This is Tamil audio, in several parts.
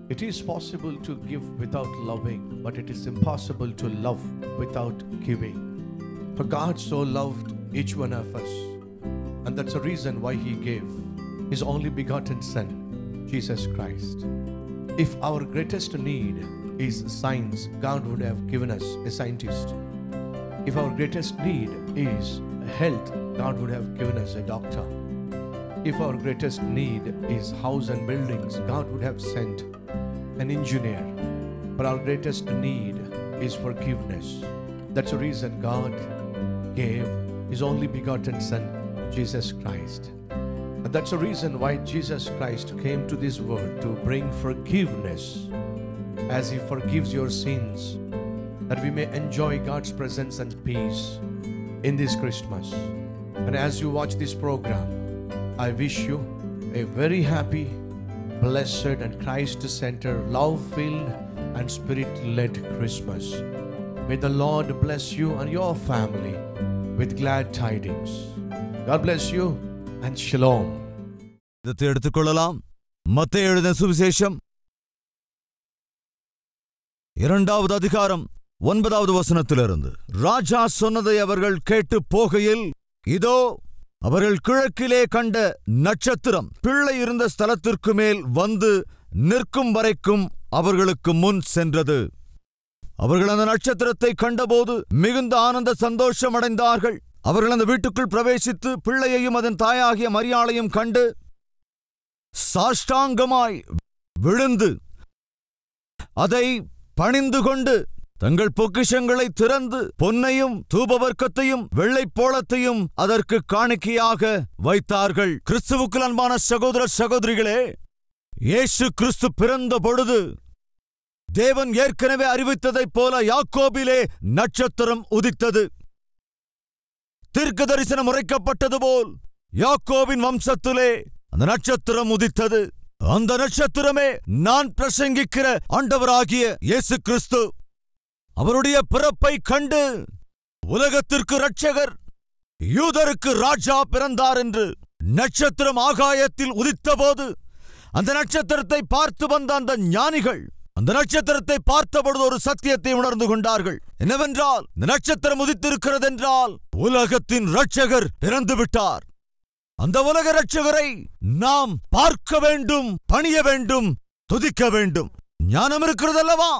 It is possible to give without loving, but it is impossible to love without giving. For God so loved each one of us, and that's the reason why He gave His only begotten Son, Jesus Christ. If our greatest need is science, God would have given us a scientist. If our greatest need is health, God would have given us a doctor. If our greatest need is house and buildings, God would have sent an engineer. But our greatest need is forgiveness. That's the reason God gave His only begotten Son, Jesus Christ. And that's the reason why Jesus Christ came to this world to bring forgiveness as He forgives your sins, that we may enjoy God's presence and peace in this Christmas. And as you watch this program, I wish you a very happy, blessed, and Christ centered, love filled, and spirit led Christmas. May the Lord bless you and your family with glad tidings. God bless you and shalom. இதை எடுத்துக்கொள்ளலாம் மத்தேயு எழுதின சுவிசேஷம் இரண்டாவது அதிகாரம் ஒன்பதாவது வசனத்திலிருந்து ராஜா சொன்னதை அவர்கள் கேட்டு போகையில் இதோ அவர்கள் கிழக்கிலே கண்ட நட்சத்திரம் பிள்ளை இருந்த ஸ்தலத்திற்கு மேல் வந்து நிற்கும் வரைக்கும் அவர்களுக்கு முன் சென்றது அவர்கள் அந்த நட்சத்திரத்தை கண்டபோது மிகுந்த ஆனந்த சந்தோஷம் அடைந்தார்கள் அவர்கள் அந்த வீட்டுக்குள் பிரவேசித்து பிள்ளையையும் அதன் தாயாகிய மரியாளையும் கண்டு சாஷ்டாங்கமாய் விழுந்து அதை பணிந்து கொண்டு தங்கள் பொக்கிஷங்களை திறந்து பொன்னையும் தூபவர்க்கத்தையும் வெள்ளைப்போளத்தையும் அதற்கு காணிக்கையாக வைத்தார்கள் கிறிஸ்துவுக்குள் அன்பான சகோதர சகோதரிகளே இயேசு கிறிஸ்து பிறந்த பொழுது தேவன் ஏற்கனவே அறிவித்ததைப் போல யாக்கோபிலே நட்சத்திரம் உதித்தது தீர்க்க தரிசனம் உரைக்கப்பட்டது போல் யாக்கோபின் வம்சத்திலே அந்த நட்சத்திரம் உதித்தது அந்த நட்சத்திரமே நான் பிரசங்கிக்கிற ஆண்டவராகிய இயேசு கிறிஸ்து அவருடைய பிறப்பை கண்டு உலகத்திற்கு இரட்சகர் யூதருக்கு ராஜா பிறந்தார் என்று நட்சத்திரம் ஆகாயத்தில் உதித்தபோது அந்த நட்சத்திரத்தை பார்த்து வந்த அந்த ஞானிகள் அந்த நட்சத்திரத்தை பார்த்தபொழுது ஒரு சத்தியத்தை உணர்ந்து கொண்டார்கள் என்னவென்றால் இந்த நட்சத்திரம் உதித்திருக்கிறது என்றால் உலகத்தின் இரட்சகர் பிறந்து விட்டார் அந்த உலக இரட்சகரை நாம் பார்க்க வேண்டும் பணிய வேண்டும் துதிக்க வேண்டும் ஞானம் இருக்கிறதல்லவா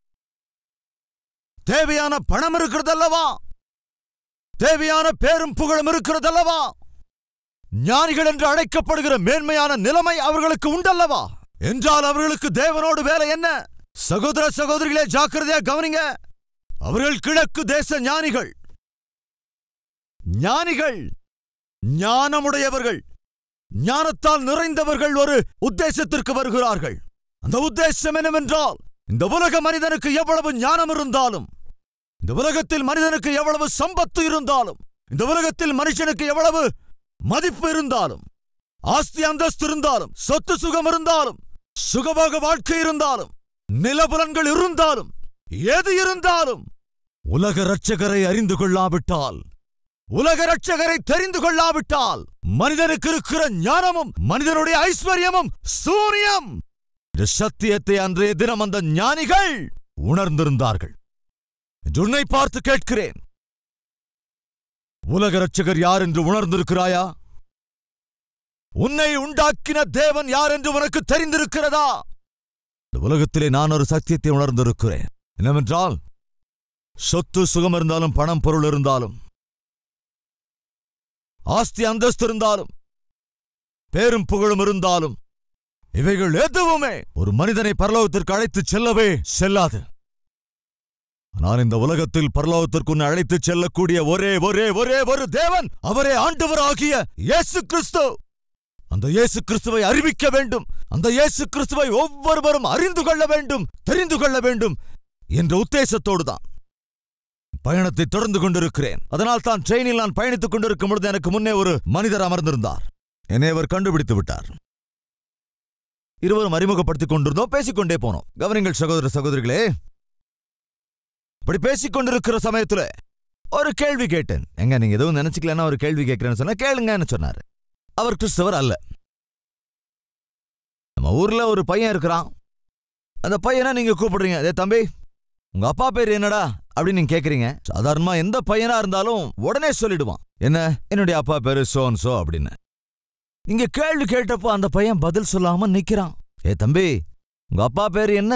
தேவையான பணம் இருக்கிறதல்லவா தேவையான பேரும் புகழும் இருக்கிறதல்லவா ஞானிகள் என்று அழைக்கப்படுகிற மேன்மையான நிலைமை அவர்களுக்கு உண்டல்லவா என்றால் அவர்களுக்கு தேவனோடு வேலை என்ன சகோதர சகோதரிகளே ஜாக்கிரதையா கவனிங்க அவர்கள் கிழக்கு தேச ஞானிகள் ஞானிகள் ஞானமுடையவர்கள் ஞானத்தால் நிறைந்தவர்கள் ஒரு உத்தேசத்திற்கு வருகிறார்கள் அந்த உத்தேசம் என்னவென்றால் இந்த உலக மனிதனுக்கு எவ்வளவு ஞானம் இருந்தாலும் இந்த உலகத்தில் மனிதனுக்கு எவ்வளவு சம்பத்து இருந்தாலும் இந்த உலகத்தில் மனுஷனுக்கு எவ்வளவு மதிப்பு இருந்தாலும் ஆஸ்தி அந்தஸ்து இருந்தாலும் சொத்து சுகம் இருந்தாலும் சுகபோக வாழ்க்கை இருந்தாலும் நிலபுலன்கள் இருந்தாலும் எது இருந்தாலும் உலக இரட்சகரை அறிந்து கொள்ளாவிட்டால் உலக இரட்சகரை தெரிந்து கொள்ளாவிட்டால் மனிதனுக்கு இருக்கிற ஞானமும் மனிதனுடைய ஐஸ்வர்யமும் சூரியம் இந்த சத்தியத்தை அன்றைய தினம் அந்த ஞானிகள் உணர்ந்திருந்தார்கள் இன்று உன்னை பார்த்து கேட்கிறேன் உலக இரட்சகர் யார் என்று உணர்ந்திருக்கிறாயா உன்னை உண்டாக்கின தேவன் யார் என்று உனக்கு தெரிந்திருக்கிறதா இந்த உலகத்திலே நான் ஒரு சத்தியத்தை உணர்ந்திருக்கிறேன் என்னவென்றால் சொத்து சுகம் இருந்தாலும் பணம் பொருள் இருந்தாலும் ஆஸ்தி அந்தஸ்து இருந்தாலும் பேரும் புகழும் இருந்தாலும் இவைகள் எதுவுமே ஒரு மனிதனை பரலோகத்திற்கு அழைத்துச் செல்லவே செல்லாது ஆனால் இந்த உலகத்தில் பரலோகத்திற்கு உன்னை அழைத்துச் செல்லக்கூடிய ஒரே ஒரே ஒரே ஒரு தேவன் அவரே ஆண்டவராகிய இயேசு கிறிஸ்து அந்த இயேசு கிறிஸ்துவை அறிவிக்க வேண்டும் அந்த இயேசு கிறிஸ்துவை ஒவ்வொருவரும் அறிந்து கொள்ள வேண்டும் தெரிந்து கொள்ள வேண்டும் என்ற உத்தேசத்தோடு தான் பயணத்தை தொடர்ந்து கொண்டிருக்கிறேன் அதனால் தான் ட்ரெயினில் நான் பயணித்துக் கொண்டிருக்கும் பொழுது எனக்கு முன்னே ஒரு மனிதர் அமர்ந்திருந்தார் என்னை அவர் கண்டுபிடித்து விட்டார் இருவரும் அறிமுகப்படுத்திக் கொண்டிருந்தோம் பேசிக்கொண்டே போனோம் கவனிங்கள் சகோதர சகோதரிகளே இப்படி பேசிக் கொண்டிருக்கிற சமயத்துல ஒரு கேள்வி கேட்டேன் எங்க நீங்க எதுவும் நினைச்சுக்கலன்னா ஒரு கேள்வி கேட்கிறேன்னு சொன்னா கேளுங்கன்னு சொன்னாரு அவர் கிறிஸ்தவர் அல்ல நம்ம ஊர்ல ஒரு பையன் இருக்கிறான் அந்த பையனை நீங்க கூப்பிடுறீங்க அதே தம்பி உங்க அப்பா பேர் என்னடா அப்படின்னு நீங்க கேக்குறீங்க சாதாரணமா எந்த பையனா இருந்தாலும் உடனே சொல்லிடுவான் என்ன என்னுடைய அப்பா பேரு சோன் சோ அப்படின்னு நீங்க கேள்வி கேட்டப்போ அந்த பையன் பதில் சொல்லாம நிக்கிறான் ஏ தம்பி உங்க அப்பா பேரு என்ன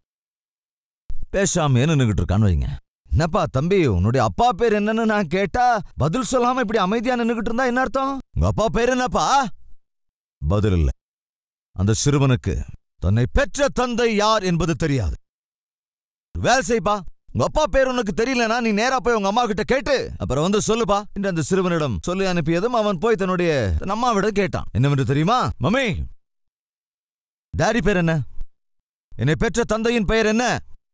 பேசாம நின்னுகிட்டு இருக்கான்னு வைங்க என்னப்பா தம்பி உன்னுடைய அப்பா பேர் என்னன்னு நான் கேட்டா பதில் சொல்லாம இப்படி அமைதியா நின்னுகிட்டு இருந்தா என்ன அர்த்தம் உங்க அப்பா பேர் என்னப்பா பதில் இல்ல அந்த சிறுவனுக்கு தன்னை பெற்ற தந்தை யார் என்பது தெரியாது வேலை செய்ப்பா உங்க அப்பா பேர் உனக்கு தெரியலனா நீ நேரா போய் உங்க அம்மா கிட்ட கேட்டு அப்புறம் வந்து சொல்லுப்பா என்று அந்த சிறுவனிடம் சொல்லி அனுப்பியதும் அவன் போய் தன்னுடைய தன் அம்மாவிடம் கேட்டான் என்னவென்று தெரியுமா மம்மி டாடி பேர் என்ன என்னை பெற்ற தந்தையின் பெயர் என்ன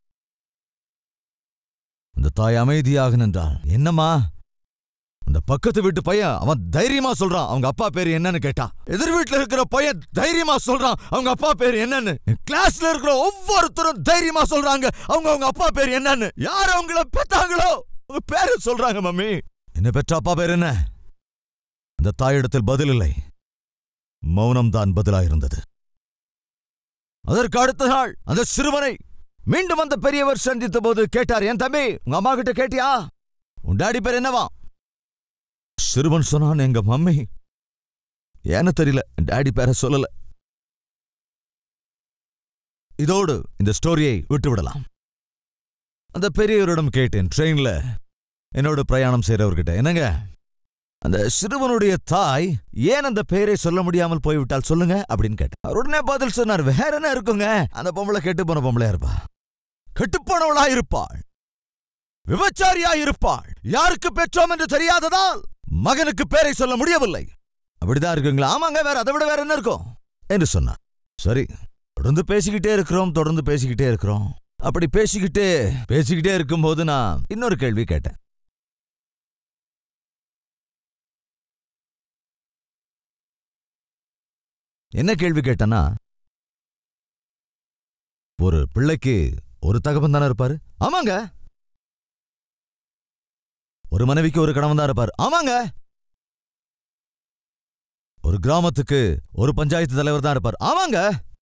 அந்த தாய் அமைதியாக நின்றாள் என்னம்மா அந்த பக்கத்து வீட்டு பையன் அவன் தைரியமா சொல்றான் அவங்க அப்பா பேரு என்னன்னு கேட்டா எதிர் வீட்டுல இருக்கிற பையன் தைரியமா சொல்றான் அவங்க அப்பா பேரு என்னன்னு என் கிளாஸ்ல இருக்கிற ஒவ்வொருத்தரும் தைரியமா சொல்றாங்க அவங்க அவங்க அப்பா பேரு என்னன்னு யார் அவங்கள பெத்தாங்களோ உங்க பேரு சொல்றாங்க மம்மி என்ன பெற்ற அப்பா பேர் என்ன அந்த தாயிடத்தில் பதில் இல்லை மௌனம் தான் பதிலாயிருந்தது அதற்கு அடுத்த நாள் அந்த சிறுவனை மீண்டும் அந்த பெரியவர் சந்தித்த போது கேட்டார் என் தம்பி உங்க அம்மா கிட்ட கேட்டியா உன் டாடி பேர் என்னவா சிறுவன் சொன்னான் எங்க மம்மி ஏன்னு தெரியல என் டாடி பேரை சொல்லல இதோடு இந்த ஸ்டோரியை விட்டு விடலாம் அந்த பெரியவரிடம் கேட்டேன் ட்ரெயின்ல என்னோட பிரயாணம் செய்றவர்கிட்ட என்னங்க அந்த சிறுவனுடைய தாய் ஏன் அந்த பெயரை சொல்ல முடியாமல் போய்விட்டால் சொல்லுங்க அப்படின்னு கேட்டேன் அவர் உடனே பதில் சொன்னார் வேற என்ன இருக்குங்க அந்த பொம்பளை கெட்டு போன பொம்பளையா இருப்பா கெட்டுப்போனவளா இருப்பாள் விபச்சாரியா இருப்பாள் யாருக்கு பெற்றோம் என்று தெரியாததால் மகனுக்கு பேரை சொல்ல முடியவில்லை அப்படிதான் இருக்குங்களா ஆமாங்க வேற அதை விட வேற என்ன இருக்கும் என்று சொன்னார் சரி தொடர்ந்து பேசிக்கிட்டே இருக்கிறோம் தொடர்ந்து பேசிக்கிட்டே இருக்கிறோம் அப்படி பேசிக்கிட்டே பேசிக்கிட்டே இருக்கும்போது நான் இன்னொரு கேள்வி கேட்டேன் என்ன கேள்வி கேட்டேன்னா ஒரு பிள்ளைக்கு ஒரு தகப்பன் தானே இருப்பாரு ஆமாங்க ஒரு மனைவிக்கு ஒரு கணவன் தான் இருப்பார் ஆமாங்க ஒரு கிராமத்துக்கு ஒரு பஞ்சாயத்து தலைவர் தான் இருப்பார் ஆமாங்க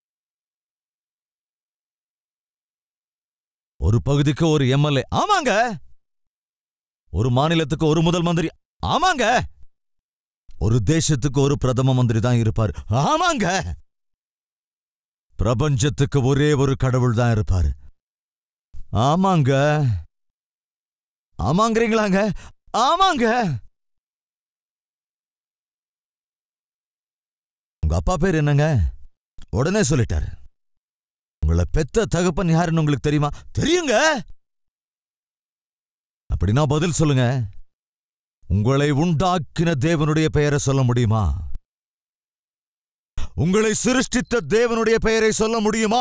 ஒரு பகுதிக்கு ஒரு எம்எல்ஏ ஆமாங்க ஒரு மாநிலத்துக்கு ஒரு முதல் மந்திரி ஆமாங்க ஒரு தேசத்துக்கு ஒரு பிரதம மந்திரி தான் இருப்பார் ஆமாங்க பிரபஞ்சத்துக்கு ஒரே ஒரு கடவுள் தான் இருப்பாரு ஆமாங்க ஆமாங்கிறீங்களாங்க ஆமாங்க உங்க அப்பா பேர் என்னங்க உடனே சொல்லிட்டாரு உங்களை பெத்த தகப்பன் யாருன்னு உங்களுக்கு தெரியுமா தெரியுங்க அப்படின்னா பதில் சொல்லுங்க உங்களை உண்டாக்கின தேவனுடைய பெயரை சொல்ல முடியுமா உங்களை சிருஷ்டித்த தேவனுடைய பெயரை சொல்ல முடியுமா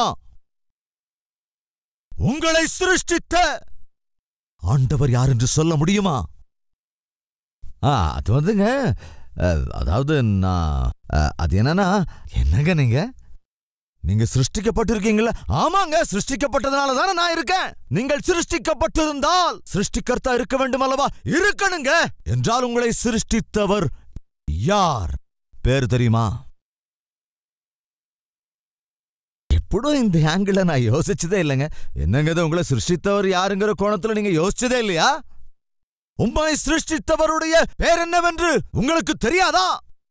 உங்களை சிருஷ்டித்த ஆண்டவர் யார் என்று சொல்ல முடியுமா ஆ அது வந்துங்க அஹ், அதாவது நான் அஹ், அது என்னன்னா என்னங்க நீங்க நீங்க சிருஷ்டிக்கப்பட்டிருக்கீங்களா ஆமாங்க சிருஷ்டிக்கப்பட்டதுனால தானே நான் இருக்கேன் நீங்கள் சிருஷ்டிக்கப்பட்டிருந்தால் சிருஷ்டிகர்த்தா இருக்க வேண்டும் அல்லவா இருக்கணுங்க என்றால் உங்களை சிருஷ்டித்தவர் யார் பேர் தெரியுமா எப்படும் இந்த ஆங்கிள நான் யோசிச்சதே இல்லைங்க என்னங்க இது உங்களை சிருஷ்டித்தவர் யாருங்கிற கோணத்துல நீங்க யோசிச்சதே இல்லையா உம்மை சிருஷ்டித்தவருடைய பேர் என்னவென்று உங்களுக்கு தெரியாதா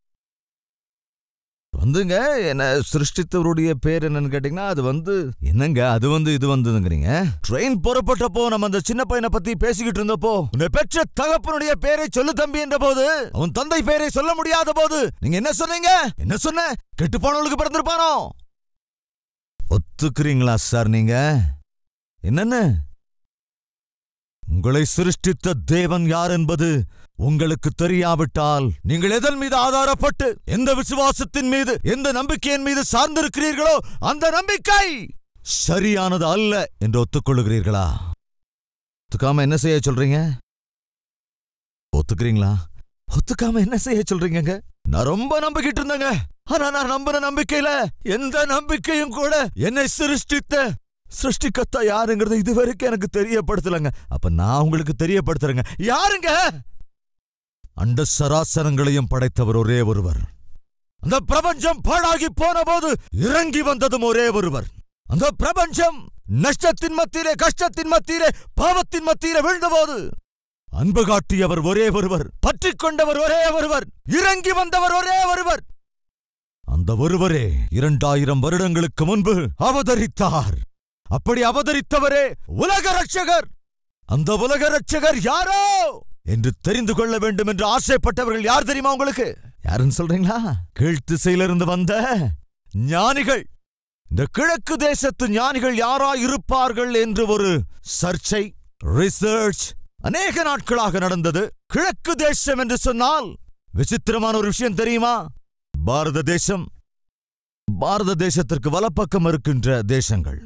வந்துங்க என்ன சிருஷ்டித்தவருடைய பேர் என்னன்னு கேட்டீங்கன்னா அது வந்து என்னங்க அது வந்து இது வந்துங்கிறீங்க ட்ரெயின் புறப்பட்டப்போ நம்ம அந்த சின்ன பையனை பத்தி பேசிக்கிட்டு இருந்தப்போ உன்னை பெற்ற தகப்பனுடைய பேரை சொல்லு தம்பி என்ற போது அவன் தந்தை பேரை சொல்ல முடியாத போது நீங்க என்ன சொன்னீங்க என்ன சொன்ன கெட்டு போனவளுக்கு பிறந்திருப்பானோ ஒத்துக்கிறீங்களா சார் நீங்க என்னன்னு உங்களை சிருஷ்டித்த தேவன் யார் என்பது உங்களுக்கு தெரியாவிட்டால் நீங்கள் எதன் மீது ஆதாரப்பட்டு எந்த விசுவாசத்தின் மீது எந்த நம்பிக்கையின் மீது சார்ந்திருக்கிறீர்களோ அந்த நம்பிக்கை சரியானது அல்ல என்று ஒத்துக்கொள்ளுகிறீர்களா ஒத்துக்காம என்ன செய்ய சொல்றீங்க ஒத்துக்கிறீங்களா ஒத்துக்காம என்ன செய்ய சொல்றீங்கங்க நான் ரொம்ப நம்பிக்கிட்டு இருந்தேங்க ஆனா நான் நம்பின நம்பிக்கையில எந்த நம்பிக்கையும் கூட என்னை சிருஷ்டித்த சிருஷ்டிக்கத்தா யாருங்கிறது இதுவரைக்கும் எனக்கு தெரியப்படுத்தலங்க அப்ப நான் உங்களுக்கு தெரியப்படுத்துறேங்க யாருங்க அண்ட சராசரங்களையும் படைத்தவர் ஒரே ஒருவர் அந்த பிரபஞ்சம் பாழாகி போன போது இறங்கி வந்ததும் ஒரே ஒருவர் அந்த பிரபஞ்சம் நஷ்டத்தின் மத்தியிலே கஷ்டத்தின் மத்தியிலே பாவத்தின் மத்தியிலே விழுந்தபோது அன்பு காட்டியவர் ஒரே ஒருவர் பற்றிக் கொண்டவர் ஒரே ஒருவர் இறங்கி வந்தவர் ஒரே ஒருவர் அந்த ஒருவரே இரண்டாயிரம் வருடங்களுக்கு முன்பு அவதரித்தார் அப்படி அவதரித்தவரே உலக ரட்சகர் அந்த உலக ரட்சகர் யாரோ என்று தெரிந்து கொள்ள வேண்டும் என்று ஆசைப்பட்டவர்கள் யார் தெரியுமா உங்களுக்கு யாருன்னு சொல்றீங்களா கீழ்த்திசையிலிருந்து வந்த ஞானிகள் இந்த கிழக்கு தேசத்து ஞானிகள் யாரா இருப்பார்கள் என்று ஒரு சர்ச்சை ரிசர்ச் அநேக நாட்களாக நடந்தது கிழக்கு தேசம் என்று சொன்னால் விசித்திரமான ஒரு விஷயம் தெரியுமா பாரத தேசம் பாரத தேசத்திற்கு வலப்பக்கம் இருக்கின்ற தேசங்கள்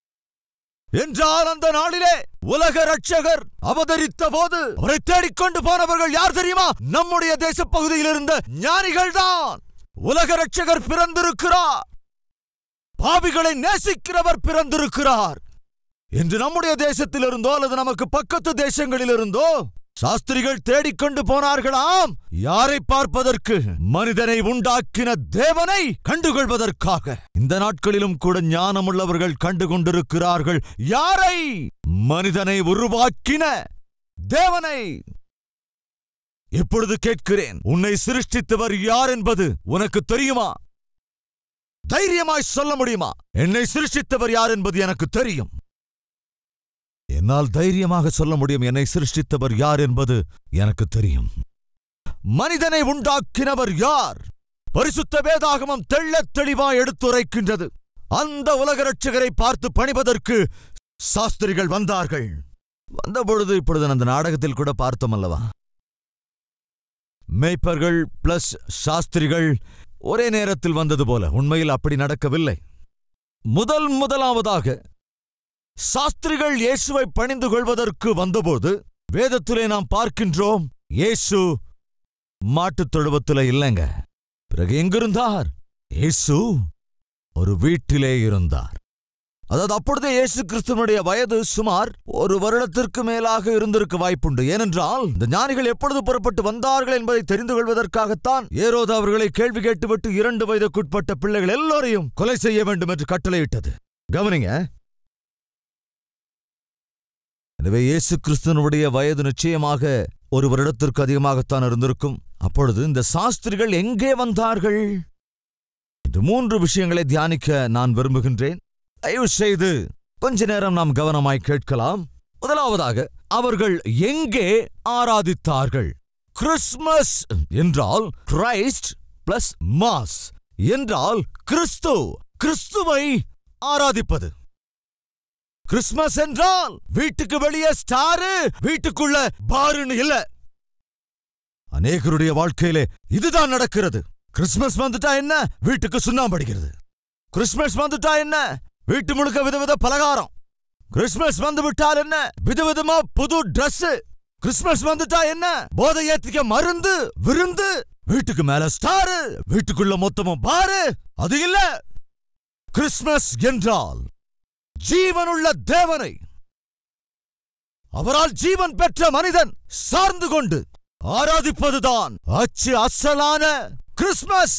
என்றால் அந்த நாளிலே உலக ரட்சகர் அவதரித்த போது அவரை தேடிக்கொண்டு போனவர்கள் யார் தெரியுமா நம்முடைய தேச பகுதியில் இருந்த ஞானிகள் தான் உலக ரட்சகர் பிறந்திருக்கிறார் பாவிகளை நேசிக்கிறவர் பிறந்திருக்கிறார் என்று நம்முடைய தேசத்தில் இருந்தோ அல்லது நமக்கு பக்கத்து தேசங்களில் இருந்தோ சாஸ்திரிகள் தேடிக்கொண்டு போனார்களாம் யாரை பார்ப்பதற்கு மனிதனை உண்டாக்கின தேவனை கண்டுகொள்வதற்காக இந்த நாட்களிலும் கூட ஞானமுள்ளவர்கள் கண்டுகொண்டிருக்கிறார்கள் யாரை மனிதனை உருவாக்கின தேவனை இப்பொழுது கேட்கிறேன் உன்னை சிருஷ்டித்தவர் யார் என்பது உனக்கு தெரியுமா தைரியமாய் சொல்ல முடியுமா என்னை சிருஷ்டித்தவர் யார் என்பது எனக்கு தெரியும் என்னால் தைரியமாக சொல்ல முடியும் என்னை சிருஷ்டித்தவர் யார் என்பது எனக்கு தெரியும் மனிதனை உண்டாக்கினவர் யார் பரிசுத்த வேதாகமம் தெள்ளத் தெளிவாய் எடுத்துரைக்கின்றது அந்த உலக ரட்சகரை பார்த்து பணிவதற்கு சாஸ்திரிகள் வந்தார்கள் வந்தபொழுது இப்பொழுது அந்த நாடகத்தில் கூட பார்த்தோம் அல்லவா மேய்ப்பர்கள் பிளஸ் சாஸ்திரிகள் ஒரே நேரத்தில் வந்தது போல உண்மையில் அப்படி நடக்கவில்லை முதல் முதலாவதாக சாஸ்திரிகள் இயேசுவை பணிந்து கொள்வதற்கு வந்தபோது வேதத்திலே நாம் பார்க்கின்றோம் இயேசு மாட்டுத் தொழுவத்திலே இல்லைங்க பிறகு எங்கிருந்தார் இயேசு ஒரு வீட்டிலே இருந்தார் அதாவது அப்பொழுதே இயேசு கிறிஸ்துவனுடைய வயது சுமார் ஒரு வருடத்திற்கு மேலாக இருந்திருக்க வாய்ப்புண்டு ஏனென்றால் இந்த ஞானிகள் எப்பொழுது புறப்பட்டு வந்தார்கள் என்பதை தெரிந்து கொள்வதற்காகத்தான் ஏரோது அவர்களை கேள்வி கேட்டுவிட்டு இரண்டு வயதுக்குட்பட்ட பிள்ளைகள் எல்லோரையும் கொலை செய்ய வேண்டும் என்று கட்டளையிட்டது கவனிங்க எனவே இயேசு கிறிஸ்துவனுடைய வயது நிச்சயமாக ஒரு வருடத்திற்கு அதிகமாகத்தான் இருந்திருக்கும் அப்பொழுது இந்த சாஸ்திரிகள் எங்கே வந்தார்கள் இந்த மூன்று விஷயங்களை தியானிக்க நான் விரும்புகின்றேன் தயவு செய்து கொஞ்ச நேரம் நாம் கவனமாய் கேட்கலாம் முதலாவதாக அவர்கள் எங்கே ஆராதித்தார்கள் கிறிஸ்மஸ் என்றால் கிரைஸ்ட் பிளஸ் மாஸ் என்றால் கிறிஸ்து கிறிஸ்துவை ஆராதிப்பது கிறிஸ்மஸ் என்றால் வீட்டுக்கு வெளியே ஸ்டாரு வீட்டுக்குள்ள பாருன்னு இல்ல அநேகருடைய வாழ்க்கையிலே இதுதான் நடக்கிறது கிறிஸ்மஸ் வந்துட்டா என்ன வீட்டுக்கு சுண்ணாம்பு அடிக்கிறது கிறிஸ்மஸ் வந்துட்டா என்ன வீட்டு முழுக்க விதவித பலகாரம் கிறிஸ்மஸ் வந்து விட்டால் என்ன விதவிதமா புது Dress கிறிஸ்மஸ் வந்துட்டா என்ன போதை ஏத்திக்க மருந்து விருந்து வீட்டுக்கு மேல ஸ்டாரு வீட்டுக்குள்ள மொத்தமும் பாரு அது இல்ல கிறிஸ்மஸ் என்றால் ஜீவனுள்ள தேவனை அவரால் ஜீவன் பெற்ற மனிதன் சார்ந்து கொண்டு ஆராதிப்பதுதான் அச்சு அசலான கிறிஸ்மஸ்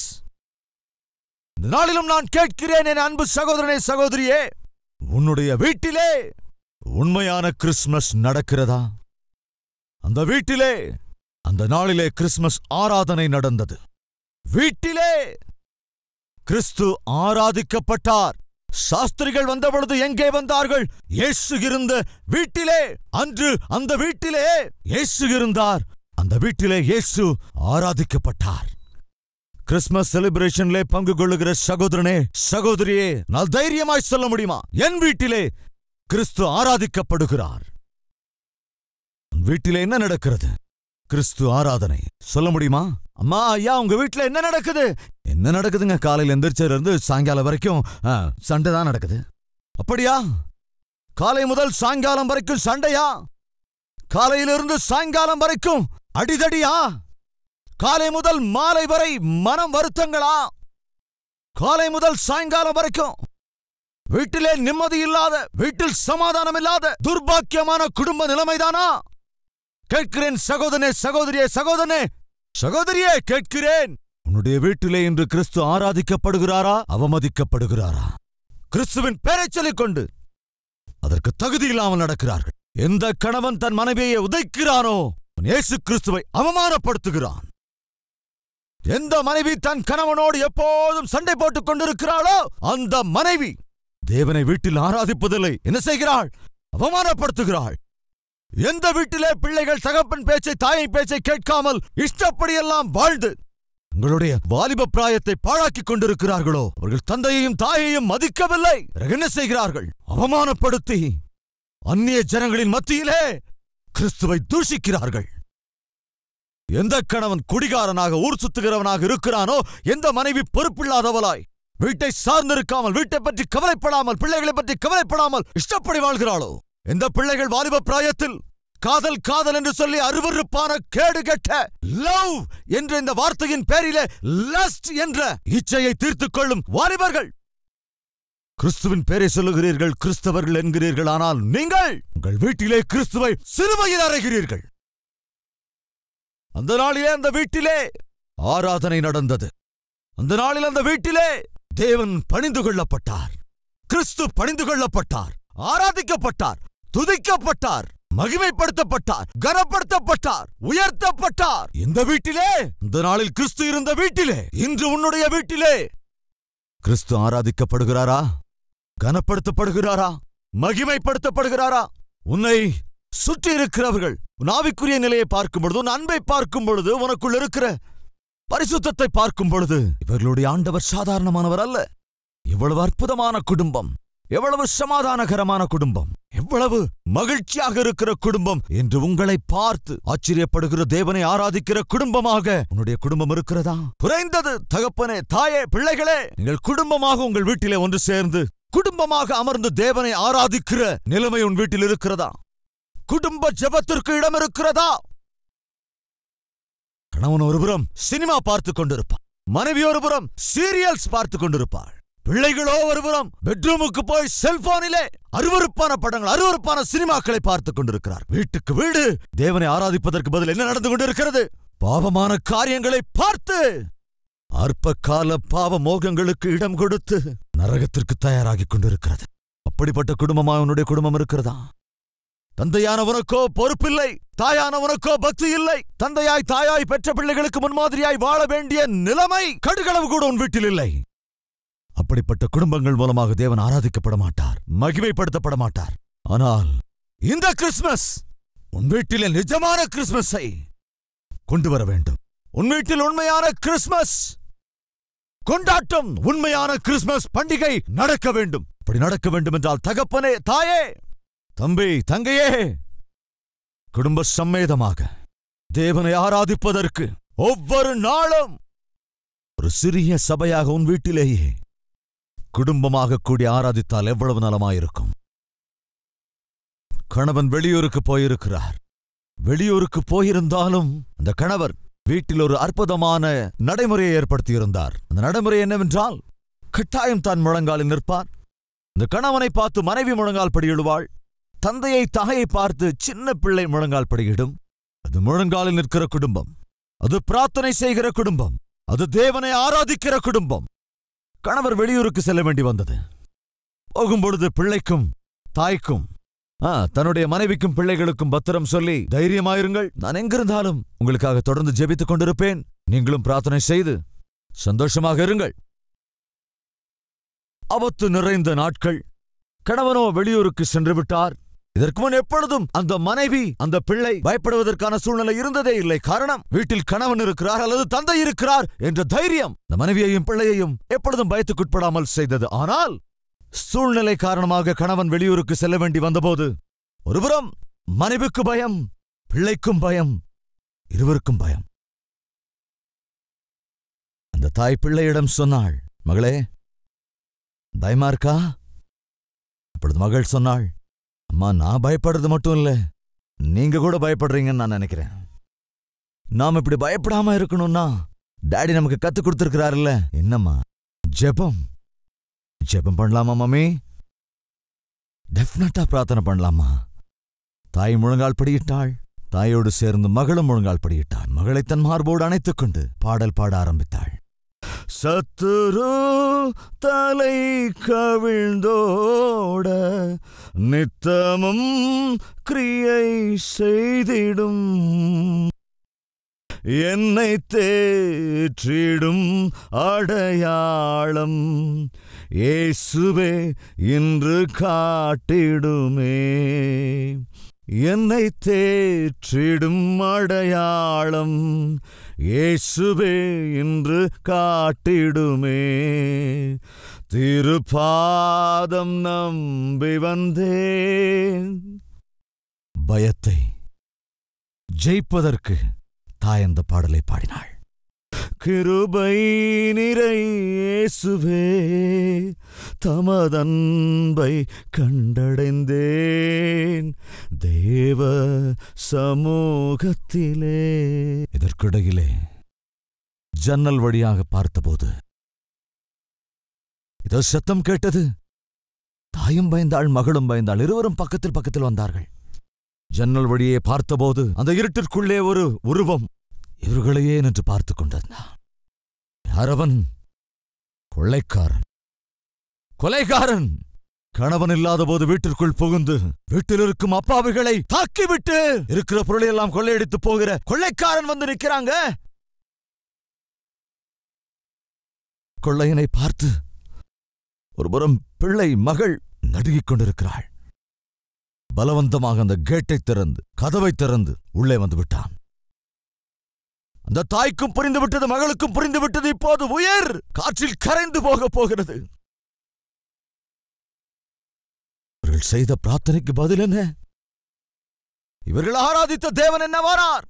இந்த நாளிலும் நான் கேட்கிறேன் என் அன்பு சகோதரனே சகோதரியே உன்னுடைய வீட்டிலே உண்மையான கிறிஸ்மஸ் நடக்கிறதா அந்த வீட்டிலே அந்த நாளிலே கிறிஸ்மஸ் ஆராதனை நடந்தது வீட்டிலே கிறிஸ்து ஆராதிக்கப்பட்டார் சாஸ்திரிகள் வந்தபொழுது எங்கே வந்தார்கள் இயேசு இருந்த வீட்டிலே அன்று அந்த வீட்டிலே இயேசு இருந்தார் அந்த வீட்டிலே இயேசு ஆராதிக்கப்பட்டார் கிறிஸ்மஸ் செலிப்ரேஷன்ல பங்கு கொள்ளுகிற சகோதரனே சகோதரியே நான் தைரியமாய் சொல்ல முடியுமா என் வீட்டிலே கிறிஸ்து ஆராதிக்கப்படுகிறார் உன் வீட்டிலே என்ன நடக்கிறது கிறிஸ்து ஆராதனை சொல்ல முடியுமா அம்மா ஐயா உங்க வீட்டுல என்ன நடக்குது என்ன நடக்குதுங்க காலையில எந்திரிச்சதுல இருந்து சாயங்காலம் வரைக்கும் ஆ, சண்டை தான் நடக்குது அப்படியா காலை முதல் சாயங்காலம் வரைக்கும் சண்டையா காலையிலிருந்து சாயங்காலம் வரைக்கும் அடிதடியா காலை முதல் மாலை வரை மனம் வருத்தங்களா காலை முதல் சாயங்காலம் வரைக்கும் வீட்டிலே நிம்மதி இல்லாத வீட்டில் சமாதானம் இல்லாத துர்பாக்கியமான குடும்ப நிலைமைதானா கேட்கிறேன் சகோதரனே சகோதரியே சகோதரனே சகோதரியே கேட்கிறேன் உன்னுடைய வீட்டிலே இன்று கிறிஸ்து ஆராதிக்கப்படுகிறாரா அவமதிக்கப்படுகிறாரா கிறிஸ்துவின் பெயரைச் சொல்லிக் கொண்டு அதற்கு தகுதி இல்லாமல் நடக்கிறார்கள் எந்த கணவன் தன் மனைவியை உதைக்கிறானோ அவன் இயேசு கிறிஸ்துவை அவமானப்படுத்துகிறான் எந்த மனைவி தன் கணவனோடு எப்போதும் சண்டை போட்டுக் கொண்டிருக்கிறாளோ அந்த மனைவி தேவனை வீட்டில் ஆராதிப்பதில்லை என்ன செய்கிறாள் அவமானப்படுத்துகிறாள் எந்த வீட்டிலே பிள்ளைகள் தகப்பன் பேச்சை தாயின் பேச்சை கேட்காமல் இஷ்டப்படியெல்லாம் வாழ்ந்து உங்களுடைய வாலிப பிராயத்தை பாழாக்கிக் கொண்டிருக்கிறார்களோ அவர்கள் தந்தையையும் தாயையும் மதிக்கவில்லை பிறகு என்ன செய்கிறார்கள் அவமானப்படுத்தி அந்நிய ஜனங்களின் மத்தியிலே கிறிஸ்துவை தூஷிக்கிறார்கள் எந்த கணவன் குடிகாரனாக ஊர் சுத்துகிறவனாக இருக்கிறானோ எந்த மனைவி பொறுப்பில்லாதவளாய் வீட்டை சார்ந்திருக்காமல் வீட்டை பற்றி கவலைப்படாமல் பிள்ளைகளை பற்றி கவலைப்படாமல் இஷ்டப்படி வாழ்கிறாளோ எந்த பிள்ளைகள் வாலிப பிராயத்தில் காதல் காதல் என்று சொல்லி அருவருப்பான கேடு கெட்ட லவ் என்ற இந்த வார்த்தையின் பேரிலே லஸ்ட் என்ற இச்சையை தீர்த்துக் கொள்ளும் வாலிபர்கள் கிறிஸ்துவின் பேரை சொல்லுகிறீர்கள் கிறிஸ்தவர்கள் என்கிறீர்கள் ஆனால் நீங்கள் உங்கள் வீட்டிலே கிறிஸ்துவை சிறுமையில் அறைகிறீர்கள் அந்த நாளிலே அந்த வீட்டிலே ஆராதனை நடந்தது அந்த நாளில் அந்த வீட்டிலே தேவன் பணிந்து கொள்ளப்பட்டார் கிறிஸ்து பணிந்து கொள்ளப்பட்டார் ஆராதிக்கப்பட்டார் துதிக்கப்பட்டார் மகிமைப்படுத்தப்பட்டார் கனப்படுத்தப்பட்டார் உயர்த்தப்பட்டார் இந்த வீட்டிலே இந்த நாளில் கிறிஸ்து இருந்த வீட்டிலே இன்று உன்னுடைய வீட்டிலே கிறிஸ்து ஆராதிக்கப்படுகிறாரா கனப்படுத்தப்படுகிறாரா மகிமைப்படுத்தப்படுகிறாரா உன்னை சுற்றி இருக்கிறவர்கள் உன் ஆவிக்குரிய நிலையை பார்க்கும் பொழுது உன் அன்பை பார்க்கும் பொழுது உனக்குள் இருக்கிற பரிசுத்தத்தை பார்க்கும் பொழுது இவர்களுடைய ஆண்டவர் சாதாரணமானவர் அல்ல இவ்வளவு அற்புதமான குடும்பம் எவ்வளவு சமாதானகரமான குடும்பம் எவ்வளவு மகிழ்ச்சியாக இருக்கிற குடும்பம் என்று உங்களை பார்த்து ஆச்சரியப்படுகிற தேவனை ஆராதிக்கிற குடும்பமாக உன்னுடைய குடும்பம் இருக்கிறதா குறைந்தது தகப்பனே தாயே பிள்ளைகளே நீங்கள் குடும்பமாக உங்கள் வீட்டிலே ஒன்று சேர்ந்து குடும்பமாக அமர்ந்து தேவனை ஆராதிக்கிற நிலைமை உன் வீட்டில் இருக்கிறதா குடும்ப ஜெபத்திற்கு இடம் இருக்கிறதா கணவன் ஒருபுறம் சினிமா பார்த்துக் கொண்டிருப்பான் மனைவி ஒருபுறம் சீரியல்ஸ் பார்த்துக் கொண்டிருப்பாள் பிள்ளைகளோ ஒருபுறம் பெட்ரூமுக்கு போய் செல்போனிலே அருவருப்பான படங்கள் அருவருப்பான சினிமாக்களை பார்த்துக் கொண்டிருக்கிறார் வீட்டுக்கு வீடு தேவனை ஆராதிப்பதற்கு பதில் என்ன நடந்து கொண்டிருக்கிறது பாவமான காரியங்களை பார்த்து அற்ப கால பாவ மோகங்களுக்கு இடம் கொடுத்து நரகத்திற்கு தயாராகிக் கொண்டிருக்கிறது அப்படிப்பட்ட குடும்பமா உன்னுடைய குடும்பம் இருக்கிறதா தந்தையானவனுக்கோ பொறுப்பில்லை தாயானவனுக்கோ பக்தி இல்லை தந்தையாய் தாயாய் பெற்ற பிள்ளைகளுக்கு முன்மாதிரியாய் வாழ வேண்டிய நிலைமை கடுகளவு கூட உன் வீட்டில் இல்லை அப்படிப்பட்ட குடும்பங்கள் மூலமாக தேவன் ஆராதிக்கப்பட மாட்டார் மகிமைப்படுத்தப்பட மாட்டார் ஆனால் இந்த கிறிஸ்மஸ் உன் வீட்டிலே நிஜமான கிறிஸ்மஸை கொண்டு வர வேண்டும் உன் வீட்டில் உண்மையான கிறிஸ்மஸ் கொண்டாட்டம் உண்மையான கிறிஸ்மஸ் பண்டிகை நடக்க வேண்டும் அப்படி நடக்க வேண்டும் என்றால் தகப்பனே தாயே தம்பி தங்கையே குடும்ப சம்மேதமாக தேவனை ஆராதிப்பதற்கு ஒவ்வொரு நாளும் ஒரு சிறிய சபையாக உன் வீட்டிலேயே குடும்பமாக கூடி ஆராதித்தால் எவ்வளவு நலமாயிருக்கும் கணவன் வெளியூருக்கு போயிருக்கிறார் வெளியூருக்கு போயிருந்தாலும் அந்த கணவர் வீட்டில் ஒரு அற்புதமான நடைமுறையை ஏற்படுத்தியிருந்தார் அந்த நடைமுறை என்னவென்றால் கட்டாயம் தான் முழங்காலில் நிற்பார் இந்த கணவனை பார்த்து மனைவி முழங்கால் படியிடுவாள் தந்தையை தாயை பார்த்து சின்ன பிள்ளை முழங்கால் படியிடும் அது முழங்காலில் நிற்கிற குடும்பம் அது பிரார்த்தனை செய்கிற குடும்பம் அது தேவனை ஆராதிக்கிற குடும்பம் கணவர் வெளியூருக்கு செல்ல வேண்டி வந்தது போகும்பொழுது பிள்ளைக்கும் தாய்க்கும் ஆ, தன்னுடைய மனைவிக்கும் பிள்ளைகளுக்கும் பத்திரம் சொல்லி தைரியமாயிருங்கள் நான் எங்கிருந்தாலும் உங்களுக்காக தொடர்ந்து ஜெபித்துக் கொண்டிருப்பேன் நீங்களும் பிரார்த்தனை செய்து சந்தோஷமாக இருங்கள் ஆபத்து நிறைந்த நாட்கள் கணவனோ வெளியூருக்கு சென்று விட்டார் இதற்கு முன் எப்பொழுதும் அந்த மனைவி அந்த பிள்ளை பயப்படுவதற்கான சூழ்நிலை இருந்ததே இல்லை காரணம் வீட்டில் கணவன் இருக்கிறார் அல்லது தந்தை இருக்கிறார் என்ற தைரியம் இந்த மனைவியையும் பிள்ளையையும் எப்பொழுதும் பயத்துக்குட்படாமல் செய்தது ஆனால் சூழ்நிலை காரணமாக கணவன் வெளியூருக்கு செல்ல வேண்டி வந்தபோது ஒருபுறம் மனைவிக்கு பயம் பிள்ளைக்கும் பயம் இருவருக்கும் பயம் அந்த தாய் பிள்ளையிடம் சொன்னாள் மகளே பயமா இருக்கா அப்பொழுது மகள் சொன்னாள் அம்மா நான் பயப்படுறது மட்டும் இல்ல நீங்க கூட பயப்படுறீங்கன்னு நான் நினைக்கிறேன் நாம் இப்படி பயப்படாம இருக்கணும்னா டாடி நமக்கு கத்து கொடுத்திருக்கிறாருல்ல என்னம்மா ஜெபம் ஜெபம் பண்ணலாமா மம்மி டெஃபினட்டா பிரார்த்தனை பண்ணலாமா தாய் முழங்கால் படியிட்டாள் தாயோடு சேர்ந்து மகளும் முழங்கால் படியிட்டாள் மகளை தன் மார்போடு அணைத்துக் கொண்டு பாடல் பாட ஆரம்பித்தாள் சத்துரு தலை கவிழ்ந்தோட நித்தமும் கிரியை செய்திடும் என்னை தேற்றிடும் அடையாளம் இயேசுவே இன்று காட்டிடுமே என்னை தேற்றிடும் அடையாளம் இயேசுவே இன்று காட்டிடுமே திருப்பாதம் நம்பி வந்தேன் பயத்தை ஜெயிப்பதற்கு தாய் அந்த பாடலை பாடினாள் கிருபை நிறை இயேசுவே தமதன்பை கண்டடைந்தேன் தேவ சமூகத்திலே இதற்கிடையிலே ஜன்னல் வழியாக பார்த்தபோது இதோ சத்தம் கேட்டது தாயும் பயந்தாள் மகளும் பயந்தாள் இருவரும் பக்கத்தில் பக்கத்தில் வந்தார்கள் ஜன்னல் வழியே பார்த்தபோது அந்த இருட்டிற்குள்ளே ஒரு உருவம் இவர்களையே நின்று பார்த்துக் கொண்டிருந்தான் யாரவன் கொள்ளைக்காரன் கொலைகாரன் கணவன் இல்லாத போது வீட்டிற்குள் புகுந்து வீட்டில் இருக்கும் அப்பாவிகளை தாக்கிவிட்டு இருக்கிற பொருளை எல்லாம் கொள்ளையடித்து போகிற கொள்ளைக்காரன் வந்து நிற்கிறாங்க கொள்ளையனை பார்த்து ஒருபுறம் பிள்ளை மகள் நடுங்கிக் கொண்டிருக்கிறாள் பலவந்தமாக அந்த கேட்டை திறந்து கதவை திறந்து உள்ளே வந்து விட்டான் அந்த தாய்க்கும் புரிந்து விட்டது மகளுக்கும் புரிந்து விட்டது இப்போது உயர் காற்றில் கரைந்து போக போகிறது இவர்கள் செய்த பிரார்த்தனைக்கு பதில் என்ன இவர்கள் ஆராதித்த தேவன் என்ன வாரார்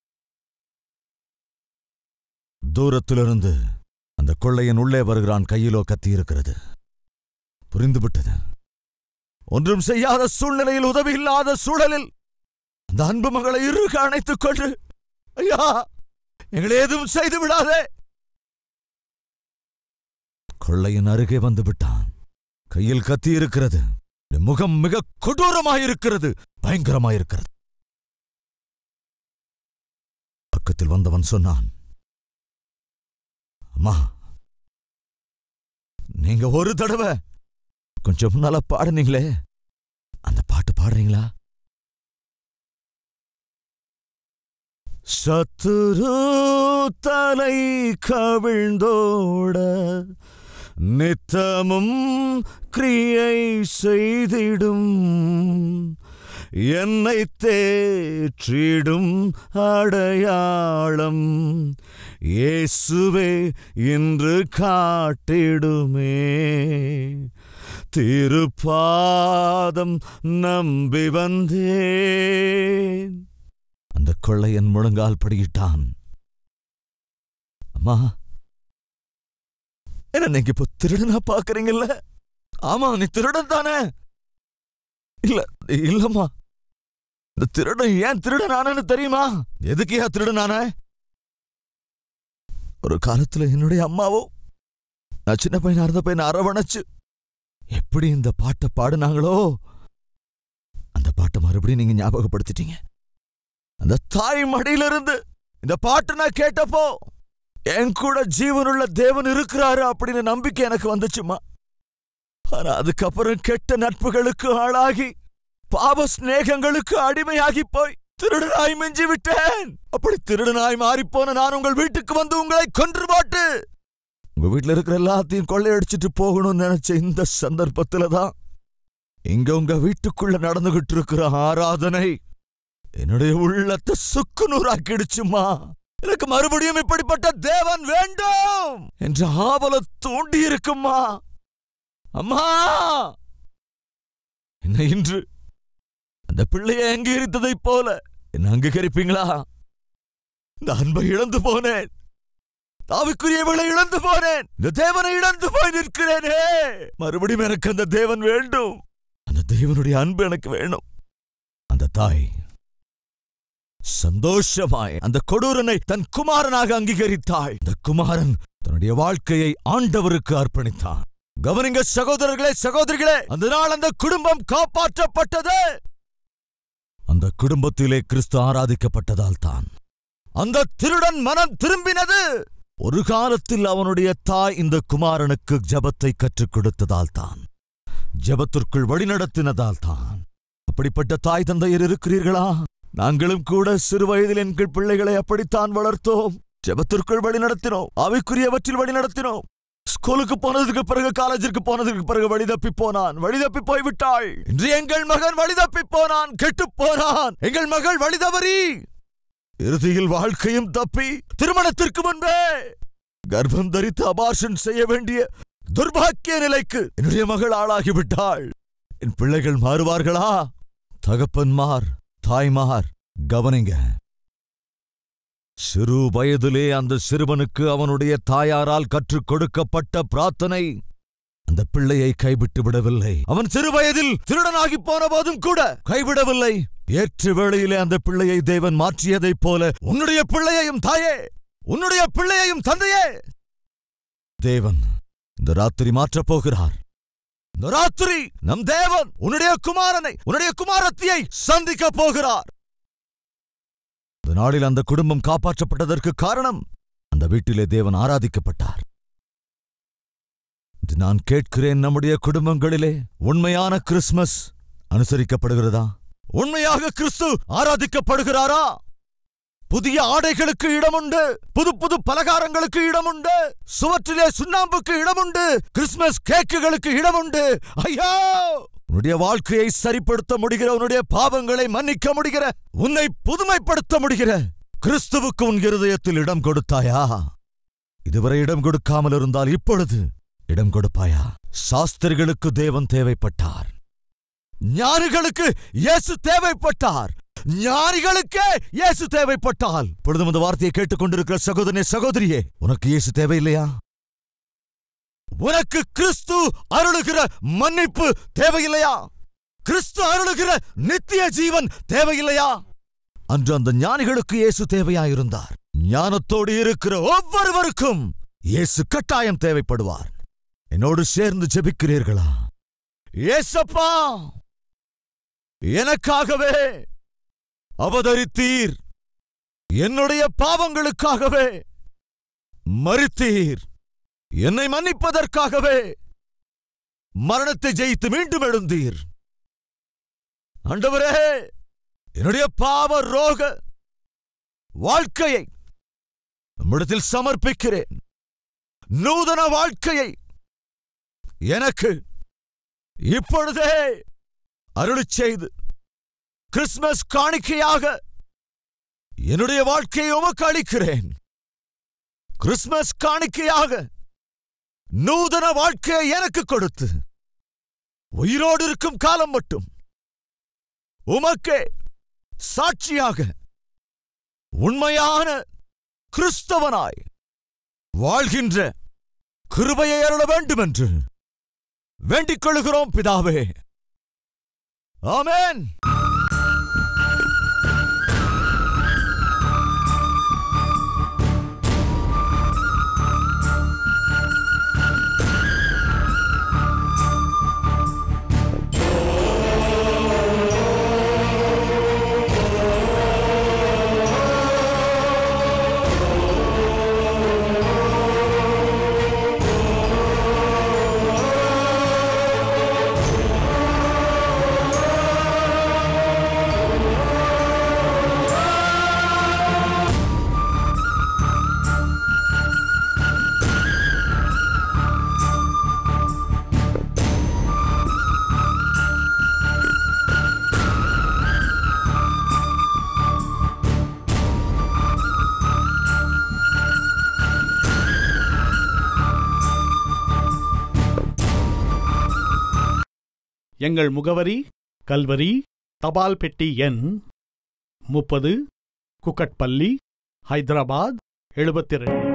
தூரத்திலிருந்து அந்த கொள்ளையன் உள்ளே வருகிறான் கையிலோ கத்தி இருக்கிறது புரிந்துவிட்டது ஒன்றும் செய்யாத சூழ்நிலையில் உதவி இல்லாத சூழலில் அந்த அன்பு மகளை இறுக அணைத்துக் கொண்டு ஐயா எங்களை எதுவும் செய்து விடாதே கொள்ளையின் அருகே வந்து விட்டான் கையில் கத்தி இருக்கிறது முகம் மிக கொடூரமாயிருக்கிறது பயங்கரமாயிருக்கிறது பக்கத்தில் வந்தவன் சொன்னான் அம்மா நீங்க ஒரு தடவை கொஞ்சம் முன்னால பாடுனீங்களே அந்த பாட்டு பாடுறீங்களா சத்துரு தலை கவிழ்ந்தோட நித்தமும் கிரியை செய்திடும் என்னை தேற்றிடும் அடையாளம் இயேசுவே இன்று காட்டிடுமே திருப்பாதம் நம்பி வந்தேன் அந்த கொள்ளையன் முழங்கால் படியிட்டான் அம்மா என்ன நீங்க இப்போ திருடனா பாக்குறீங்கல்ல ஆமா நீ திருடன் தானே இல்ல இல்லம்மா இந்த திருடன் ஏன் திருடனானு தெரியுமா எதுக்கு ஏன் திருடனான ஒரு காலத்துல என்னுடைய அம்மாவோ நான் சின்ன பையனா இருந்த பையனை அரவணைச்சு எப்படி இந்த பாட்டை பாடுனாங்களோ அந்த பாட்டை மறுபடியும் நீங்க ஞாபகப்படுத்திட்டீங்க அந்த தாய் மடியிலிருந்து இந்த பாட்டு நான் கேட்டப்போ என் கூட ஜீவனுள்ள தேவன் இருக்கிறாரு அப்படின்னு நம்பிக்கை எனக்கு வந்துச்சுமா ஆனா அதுக்கப்புறம் கெட்ட நட்புகளுக்கு ஆளாகி பாவ சிநேகங்களுக்கு அடிமையாகி போய் திருடனாய் மிஞ்சி விட்டேன் அப்படி திருடனாய் மாறிப்போன நான் உங்கள் வீட்டுக்கு வந்து உங்களை கொன்று போட்டு உங்க வீட்டுல இருக்கிற எல்லாத்தையும் கொள்ளையடிச்சிட்டு போகணும்னு நினைச்ச இந்த சந்தர்ப்பத்துல தான் இங்க உங்க வீட்டுக்குள்ள நடந்துகிட்டு இருக்கிற ஆராதனை என்னுடைய உள்ளத்தை சுக்குநூறாக்கிடுச்சுமா எனக்கு மறுபடியும் இப்படிப்பட்ட தேவன் வேண்டும் என்ற ஆவல தூண்டி இருக்குமா அம்மா என்ன இன்று அந்த பிள்ளையை அங்கீகரித்ததைப் போல என்ன அங்கீகரிப்பீங்களா இந்த அன்பை இழந்து போனேன் தாவிக்குரியவளை இழந்து போனேன் இந்த தேவனை இழந்து போய் நிற்கிறேனே மறுபடியும் எனக்கு அந்த தேவன் வேண்டும் அந்த தேவனுடைய அன்பு எனக்கு வேணும் அந்த தாய் சந்தோஷமாய் அந்த கொடூரனை தன் குமாரனாக அங்கீகரித்தாள் இந்த குமாரன் தன்னுடைய வாழ்க்கையை ஆண்டவருக்கு அர்ப்பணித்தான் கவனிங்க சகோதரர்களே சகோதரிகளே அந்த நாள் அந்த குடும்பம் காப்பாற்றப்பட்டது அந்த குடும்பத்திலே கிறிஸ்து ஆராதிக்கப்பட்டதால் தான் அந்த திருடன் மனம் திரும்பினது ஒரு காலத்தில் அவனுடைய தாய் இந்த குமாரனுக்கு ஜெபத்தை கற்றுக் கொடுத்ததால் தான் ஜெபத்திற்குள் வழிநடத்தினதால் தான் அப்படிப்பட்ட தாய் தந்தையர் இருக்கிறீர்களா நாங்களும் கூட சிறு வயதில் எங்கள் பிள்ளைகளை அப்படித்தான் வளர்த்தோம் ஜெபத்திற்குள் வழிநடத்தினோம் அவைக்குரியவற்றில் வழிநடத்தினோம் ஸ்கூலுக்கு போனதுக்கு பிறகு காலேஜிற்கு போனதுக்கு பிறகு வழிதப்பி போனான் வழிதப்பி போய்விட்டாள் இன்று எங்கள் மகன் வழிதப்பி போனான் கெட்டுப் போனான் எங்கள் மகள் வழிதவறி இறுதியில் வாழ்க்கையும் தப்பி திருமணத்திற்கு முன்பே கர்ப்பம் தரித்து அபார்ஷன் செய்ய வேண்டிய துர்பாக்கிய நிலைக்கு என்னுடைய மகள் ஆளாகிவிட்டாள் என் பிள்ளைகள் மாறுவார்களா தகப்பன்மார் தாய்மார் கவனிங்க சிறு வயதிலே அந்த சிறுவனுக்கு அவனுடைய தாயாரால் கற்றுக் கொடுக்கப்பட்ட பிரார்த்தனை அந்த பிள்ளையை கைவிட்டு விடவில்லை அவன் சிறு வயதில் திருடனாகி போன போதும் கூட கைவிடவில்லை ஏற்று வேளையிலே அந்த பிள்ளையை தேவன் மாற்றியதைப் போல உன்னுடைய பிள்ளையையும் தாயே உன்னுடைய பிள்ளையையும் தந்தையே தேவன் இந்த ராத்திரி மாற்றப் போகிறார் இந்த ராத்திரி நம் தேவன் உன்னுடைய குமாரனை உன்னுடைய குமாரத்தியை சந்திக்கப் போகிறார் இந்த நாளில் அந்த குடும்பம் காப்பாற்றப்பட்டதற்கு காரணம் அந்த வீட்டிலே தேவன் ஆராதிக்கப்பட்டார் இன்று நான் கேட்கிறேன் நம்முடைய குடும்பங்களிலே உண்மையான கிறிஸ்மஸ் அனுசரிக்கப்படுகிறதா உண்மையாக கிறிஸ்து ஆராதிக்கப்படுகிறாரா புதிய ஆடைகளுக்கு இடமுண்டு புது புது பலகாரங்களுக்கு இடமுண்டு சுவற்றிலே சுண்ணாம்புக்கு இடமுண்டு கிறிஸ்மஸ் கேக்குகளுக்கு இடமுண்டு ஐயோ உன்னுடைய வாழ்க்கையை சரிப்படுத்த முடிகிற உன்னுடைய பாவங்களை மன்னிக்க முடிகிற உன்னை புதுமைப்படுத்த முடிகிற கிறிஸ்துவுக்கு உன் இருதயத்தில் இடம் கொடுத்தாயா இதுவரை இடம் கொடுக்காமல் இருந்தால் இப்பொழுது இடம் கொடுப்பாயா சாஸ்திரிகளுக்கு தேவன் தேவைப்பட்டார் ஞானிகளுக்கு இயேசு தேவைப்பட்டார் ஞானிகளுக்கே இயேசு தேவைப்பட்டால் பொழுதும் அந்த வார்த்தையை கேட்டுக்கொண்டிருக்கிற சகோதரனே சகோதரியே உனக்கு இயேசு தேவையில்லையா உனக்கு கிறிஸ்து அருளுகிற மன்னிப்பு தேவையில்லையா கிறிஸ்து அருளுகிற நித்திய ஜீவன் தேவையில்லையா அன்று அந்த ஞானிகளுக்கு இயேசு தேவையாயிருந்தார் ஞானத்தோடு இருக்கிற ஒவ்வொருவருக்கும் இயேசு கட்டாயம் தேவைப்படுவார் என்னோடு சேர்ந்து ஜெபிக்கிறீர்களா ஏசப்பா எனக்காகவே அவதரித்தீர் என்னுடைய பாவங்களுக்காகவே மறித்தீர் என்னை மன்னிப்பதற்காகவே மரணத்தை ஜெயித்து மீண்டும் எழுந்தீர் ஆண்டவரே என்னுடைய பாவ ரோக வாழ்க்கையை நம்மிடத்தில் சமர்ப்பிக்கிறேன் நூதன வாழ்க்கையை எனக்கு இப்பொழுதே அருளிச் செய்து கிறிஸ்மஸ் காணிக்கையாக என்னுடைய வாழ்க்கையை உமக்கு அளிக்கிறேன் கிறிஸ்மஸ் காணிக்கையாக நூதன வாழ்க்கையை எனக்கு கொடுத்து உயிரோடு இருக்கும் காலம் மட்டும் உமக்கே சாட்சியாக உண்மையான கிறிஸ்தவனாய் வாழ்கின்ற கிருபையை அருள வேண்டும் என்று வேண்டிக் கொள்கிறோம் பிதாவே ஆமென் எங்கள் முகவரி கல்வரி தபால் பெட்டி எண் முப்பது குக்கட்பள்ளி ஹைதராபாத் எழுபத்தி ரெண்டு